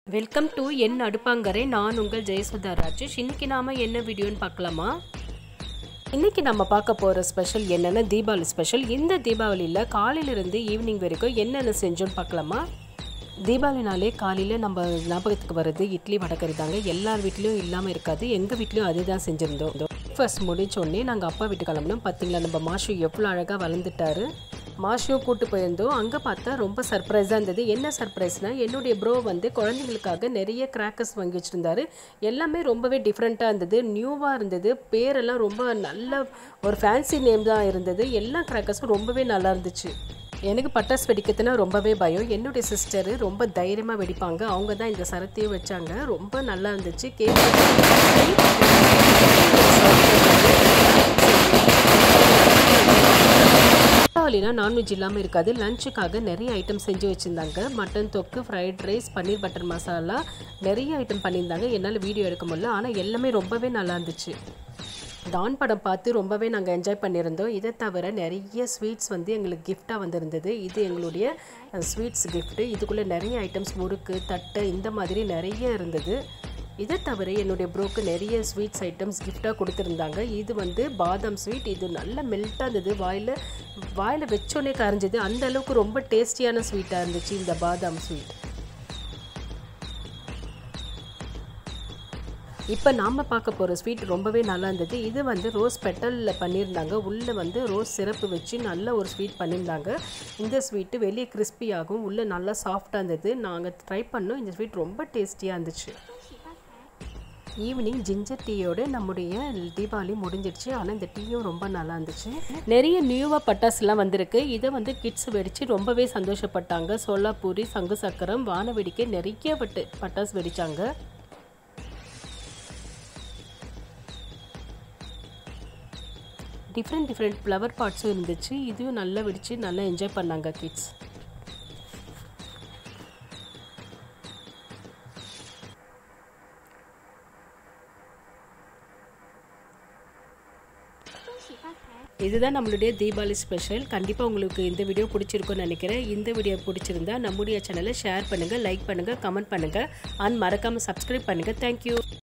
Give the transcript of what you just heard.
welcome to என் அடுப்பாங்கரை நான் உங்கள் ஜெயசுதா ராஜேஷ் இன்னைக்கு நாம என்ன வீடியோன்னு பார்க்கலாமா இன்னைக்கு நம்ம பார்க்க போகிற ஸ்பெஷல் என்னென்ன தீபாவளி ஸ்பெஷல் இந்த தீபாவளியில் காலையிலிருந்து ஈவினிங் வரைக்கும் என்னென்ன செஞ்சோன்னு பார்க்கலாமா தீபாவளினாலே காலையில் நம்ம ஞாபகத்துக்கு வர்றது இட்லி வடக்கறி தாங்க எல்லார் வீட்லேயும் இல்லாமல் இருக்காது எங்கள் வீட்லேயும் அதுதான் செஞ்சுருந்தோம் ஃபர்ஸ்ட் முடிச்ச உடனே நாங்கள் அப்பா வீட்டு கிளம்புனோம் பார்த்தீங்களா நம்ம மாஷு எவ்வளோ அழகாக வளர்ந்துட்டாரு மாஷியும் கூட்டு போயிருந்தோம் அங்கே பார்த்தா ரொம்ப சர்ப்ரைஸாக இருந்தது என்ன சர்ப்ரைஸ்னால் என்னுடைய ப்ரோ வந்து குழந்தைங்களுக்காக நிறைய கிராக்கர்ஸ் வாங்கி வச்சுருந்தாரு எல்லாமே ரொம்பவே டிஃப்ரெண்ட்டாக இருந்தது நியூவாக இருந்தது பேரெல்லாம் ரொம்ப நல்ல ஒரு ஃபேன்சி நேம் தான் இருந்தது எல்லா கிராக்கர்ஸும் ரொம்பவே நல்லா இருந்துச்சு எனக்கு பட்டாசு வெடிக்கிறதுனா ரொம்பவே பயம் என்னுடைய சிஸ்டர் ரொம்ப தைரியமாக வெடிப்பாங்க அவங்க தான் இந்த சரத்தையும் வச்சாங்க ரொம்ப நல்லா இருந்துச்சு கேக் தீபாவளினா நான்வெஜ் இல்லாமல் இருக்காது லஞ்சுக்காக நிறைய ஐட்டம் செஞ்சு வச்சுருந்தாங்க மட்டன் தொக்கு fried rice paneer butter masala நிறைய ஐட்டம் பண்ணியிருந்தாங்க என்னால் வீடியோ எடுக்க முடியல ஆனால் எல்லாமே ரொம்பவே நல்லா இருந்துச்சு டான் படம் பார்த்து ரொம்பவே நாங்கள் என்ஜாய் பண்ணியிருந்தோம் இதை தவிர நிறைய ஸ்வீட்ஸ் வந்து எங்களுக்கு கிஃப்டாக வந்திருந்தது இது எங்களுடைய ஸ்வீட்ஸ் கிஃப்ட்டு இதுக்குள்ளே நிறைய ஐட்டம்ஸ் முறுக்கு தட்டை இந்த மாதிரி நிறைய இருந்தது இதை தவிர என்னுடைய ப்ரோக்கு நிறைய ஸ்வீட்ஸ் ஐட்டம்ஸ் கிஃப்டாக கொடுத்துருந்தாங்க இது வந்து பாதாம் ஸ்வீட் இது நல்ல மெல்ட்டாக இருந்தது வாயில் வாயில் வச்சோன்னே கரைஞ்சது அந்த அளவுக்கு ரொம்ப டேஸ்டியான ஸ்வீட்டாக இருந்துச்சு இந்த பாதாம் ஸ்வீட் இப்போ நாம் பார்க்க போகிற ஸ்வீட் ரொம்பவே நல்லா இருந்தது இது வந்து ரோஸ் பெட்டலில் பண்ணியிருந்தாங்க உள்ளே வந்து ரோஸ் சிறப்பு வச்சு நல்ல ஒரு ஸ்வீட் பண்ணியிருந்தாங்க இந்த ஸ்வீட்டு வெளியே கிறிஸ்பியாகும் உள்ளே நல்லா சாஃப்டாக இருந்தது நாங்கள் ட்ரை பண்ணோம் இந்த ஸ்வீட் ரொம்ப டேஸ்டியாக இருந்துச்சு ஈவினிங் ஜிஞ்சர் டீயோட நம்முடைய தீபாவளி முடிஞ்சிடுச்சு ஆனால் இந்த டீயும் ரொம்ப நல்லா இருந்துச்சு நிறைய நியூவாக பட்டாசுலாம் வந்திருக்கு இதை வந்து கிட்ஸ் வெடித்து ரொம்பவே சந்தோஷப்பட்டாங்க சோலாப்பூரி சங்கு சக்கரம் வான வெடிக்கை நிறைய பட்டு பட்டாசு வெடித்தாங்க டிஃப்ரெண்ட் டிஃப்ரெண்ட் ஃப்ளவர் பாட்ஸும் இருந்துச்சு இதுவும் நல்லா வெடித்து நல்லா என்ஜாய் பண்ணாங்க கிட்ஸ் இதுதான் நம்மளுடைய தீபாவளி ஸ்பெஷல் கண்டிப்பாக உங்களுக்கு இந்த வீடியோ பிடிச்சிருக்கும்னு நினைக்கிறேன் இந்த வீடியோ பிடிச்சிருந்தா நம்முடைய சேனலை ஷேர் பண்ணுங்கள் லைக் பண்ணுங்கள் கமெண்ட் பண்ணுங்கள் அண்ட் மறக்காமல் சப்ஸ்கிரைப் பண்ணுங்கள் தேங்க்யூ